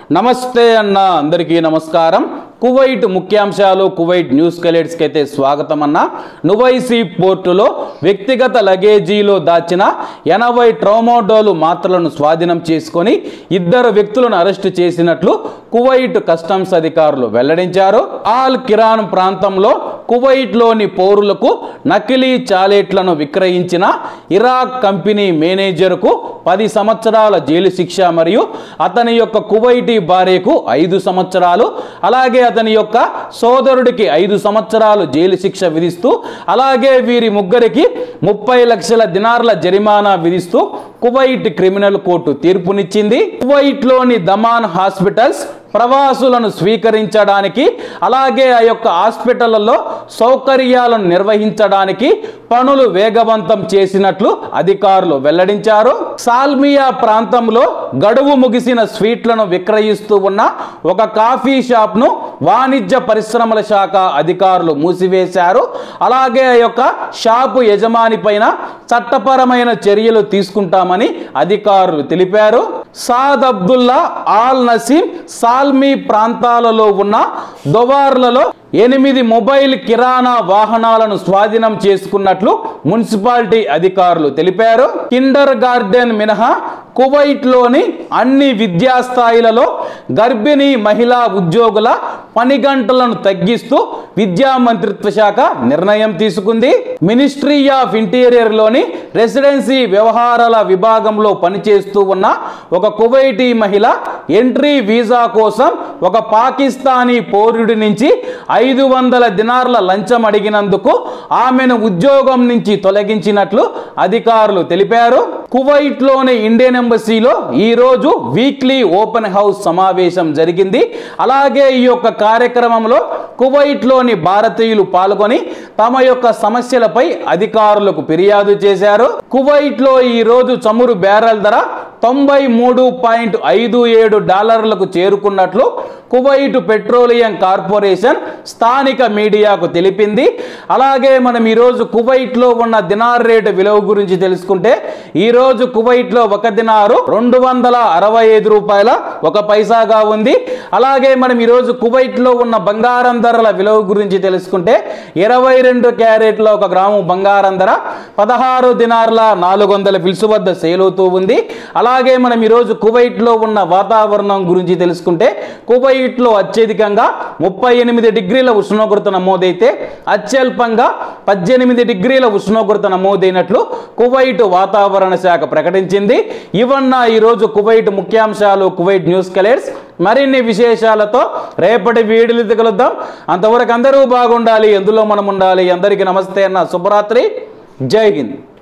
నమస్తే అన్న అందరికీ నమస్కారం కువైట్ ముఖ్యాంశాలు కువైట్ న్యూస్ కలెట్స్కి అయితే స్వాగతం అన్న నువైసీ పోర్టులో వ్యక్తిగత లగేజీలో దాచిన ఎనభై ట్రోమోడోలు మాత్రలను స్వాధీనం చేసుకొని ఇద్దరు వ్యక్తులను అరెస్టు చేసినట్లు కువైట్ కస్టమ్స్ అధికారులు వెల్లడించారు ఆల్ కిరాన్ ప్రాంతంలో కువైట్లోని పౌరులకు నకిలీ చాలేట్లను విక్రయించిన ఇరాక్ కంపెనీ మేనేజర్కు పది సంవత్సరాల జైలు శిక్ష మరియు అతని యొక్క కువైటీ భార్యకు ఐదు సంవత్సరాలు అలాగే అతని యొక్క సోదరుడికి ఐదు సంవత్సరాలు జైలు శిక్ష విధిస్తూ అలాగే వీరి ముగ్గురికి ముప్పై లక్షల దినార్ల జరిమానా విధిస్తూ కువైట్ క్రిమినల్ కోర్టు తీర్పునిచ్చింది కువైట్లోని దమాన్ హాస్పిటల్స్ ప్రవాసులను స్వీకరించడానికి అలాగే ఆ యొక్క హాస్పిటళ్లలో సౌకర్యాలను నిర్వహించడానికి పనులు వేగవంతం చేసినట్లు అధికారులు వెల్లడించారు సాల్మియా ప్రాంతంలో గడువు ముగిసిన స్వీట్లను విక్రయిస్తూ ఉన్న ఒక కాఫీ షాప్ను వాణిజ్య పరిశ్రమల శాఖ అధికారులు మూసివేశారు అలాగే ఆ యొక్క షాపు యజమాని పైన చట్టపరమైన చర్యలు తీసుకుంటామని అధికారులు తెలిపారు Saad Abdullah Al Naseem Salmi ప్రాంతాలలో ఉన్న దొవార్లలో ఎనిమిది మొబైల్ కిరాణా వాహనాలను స్వాధీనం చేసుకున్నట్లు మున్సిపాలిటీ అధికారులు తెలిపారు కిండర్ గార్డెన్ మినహా కువైట్లోని అన్ని విద్యాస్థాయిలలో గర్భిణీ మహిళా ఉద్యోగుల పని గంటలను తగ్గిస్తూ విద్యా మంత్రిత్వ శాఖ నిర్ణయం తీసుకుంది మినిస్ట్రీ ఆఫ్ ఇంటీరియర్లోని రెసిడెన్సీ వ్యవహారాల విభాగంలో పనిచేస్తూ ఉన్న ఒక కువైటీ మహిళ ఎంట్రీ వీసా కోసం ఒక పాకిస్తానీ పౌరుడి నుంచి ఐదు వందల దినార్ల లంచం అడిగినందుకు ఆమెను ఉద్యోగం నుంచి తొలగించినట్లు అధికారులు తెలిపారు కువైట్లోని ఇండియన్ ఎంబసీలో ఈ రోజు వీక్లీ ఓపెన్ హౌస్ సమావేశం జరిగింది అలాగే ఈ యొక్క కార్యక్రమంలో కువైట్లోని భారతీయులు పాల్గొని తమ యొక్క సమస్యలపై అధికారులకు ఫిర్యాదు చేశారు కువైట్లో ఈ రోజు చమురు బ్యారెల్ ధర తొంభై మూడు పాయింట్ ఐదు ఏడు డాలర్లకు చేరుకున్నట్లు కువైట్ పెట్రోలియం కార్పొరేషన్ స్థానిక మీడియాకు తెలిపింది అలాగే మనం ఈరోజు కువైట్లో ఉన్న దినార్ రేటు విలువ గురించి తెలుసుకుంటే ఈరోజు కువైట్లో ఒక దినారు రెండు వందల అరవై ఐదు రూపాయల ఒక పైసాగా ఉంది అలాగే మనం ఈరోజు కువైట్లో ఉన్న బంగారం ధరల విలువ గురించి తెలుసుకుంటే ఇరవై రెండు క్యారెట్ల ఒక గ్రాము బంగారం ధర పదహారు దినార్ల నాలుగు వందల ఫిల్సు వద్ద సేల్ అవుతూ ఉంది అలాగే మనం ఈరోజు కువైట్లో ఉన్న వాతావరణం గురించి తెలుసుకుంటే కువైట్లో అత్యధికంగా ముప్పై ఎనిమిది డిగ్రీల ఉష్ణోగ్రత నమోదైతే అత్యల్పంగా పద్దెనిమిది డిగ్రీల ఉష్ణోగ్రత నమోదైనట్లు కువైట్ వాతావరణ శాఖ ప్రకటించింది ఇవన్న ఈరోజు కువైట్ ముఖ్యాంశాలు కువైట్ న్యూస్ కలర్స్ మరిన్ని విశేషాలతో రేపటి వీడియోలు కలుద్దాం అంతవరకు అందరూ బాగుండాలి ఎందులో మనం ఉండాలి అందరికీ నమస్తే అన్న శుభరాత్రి జై హింద్